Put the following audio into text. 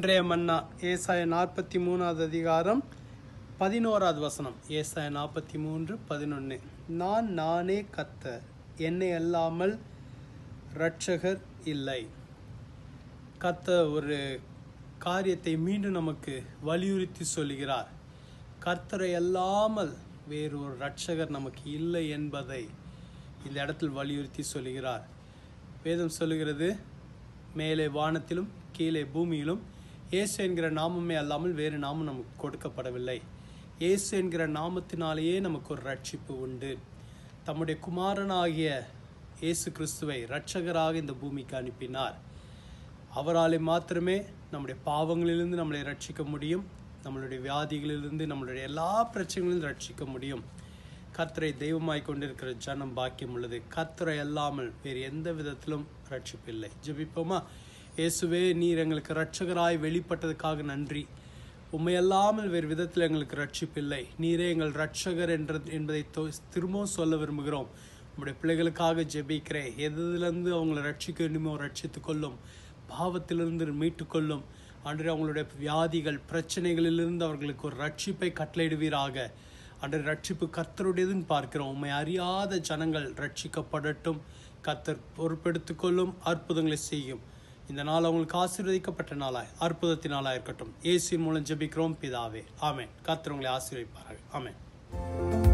அன்றைய மன்னா ஏசாய நாற்பத்தி மூணாவது அதிகாரம் பதினோராவது வசனம் ஏசாய நாற்பத்தி மூன்று பதினொன்று நான் நானே கர்த்தர் என்னை அல்லாமல் இரட்சகர் இல்லை கர்த்தர் ஒரு காரியத்தை மீண்டும் நமக்கு வலியுறுத்தி சொல்கிறார் கர்த்தரை அல்லாமல் வேறு ஒரு இரட்சகர் நமக்கு இல்லை என்பதை இந்த இடத்தில் வலியுறுத்தி சொல்கிறார் வேதம் சொல்லுகிறது மேலே வானத்திலும் கீழே பூமியிலும் இயேசு என்கிற நாமமே அல்லாமல் வேறு நாமம் நமக்கு கொடுக்கப்படவில்லை இயேசு என்கிற நாமத்தினாலேயே நமக்கு ஒரு ரட்சிப்பு உண்டு தம்முடைய குமாரனாகிய இயேசு கிறிஸ்துவை இரட்சகராக இந்த பூமிக்கு அனுப்பினார் அவராலே மாத்திரமே நம்முடைய பாவங்களிலிருந்து நம்மளை ரட்சிக்க முடியும் நம்மளுடைய வியாதிகளிலிருந்து நம்மளுடைய எல்லா பிரச்சனைகளிலிருந்து ரட்சிக்க முடியும் கர்த்தரை தெய்வமாய் கொண்டிருக்கிற ஜனம் பாக்கியம் உள்ளது கர்த்தரை அல்லாமல் வேறு எந்த விதத்திலும் ரட்சிப்பில்லை ஜெபிப்போமா இயேசுவே நீர் எங்களுக்கு இரட்சகராய் வெளிப்பட்டதுக்காக நன்றி உண்மை அல்லாமல் வேறு விதத்தில் எங்களுக்கு ரட்சிப்பில்லை நீரே எங்கள் ரட்சகர் என்ற என்பதை தொ- திரும்பவும் சொல்ல விரும்புகிறோம் உங்களுடைய பிள்ளைகளுக்காக ஜெபிக்கிறேன் எதிலிருந்து அவங்களை ரட்சிக்க வேண்டுமோ ரட்சித்துக் கொள்ளும் பாவத்திலிருந்து மீட்டுக் கொள்ளும் அன்று அவங்களுடைய வியாதிகள் பிரச்சனைகளிலிருந்து அவர்களுக்கு ஒரு ரட்சிப்பை கட்டளையிடுவீராக அன்று ரட்சிப்பு கர்த்தருடையதுன்னு பார்க்கிறோம் உண்மை அறியாத ஜனங்கள் ரட்சிக்கப்படட்டும் கர்த்தர் பொறுப்பெடுத்துக் கொள்ளும் அற்புதங்களை செய்யும் இந்த நாள் அவங்களுக்கு ஆசீர்வதிக்கப்பட்ட நாளாய் அற்புதத்தின் நாளாய் இருக்கட்டும் இயேசுவின் மூலம் ஜெபிக்கிறோம் பிதாவே ஆமென் கர்த்தர் உங்களை ஆசீர்வதிப்பார்கள் ஆமென்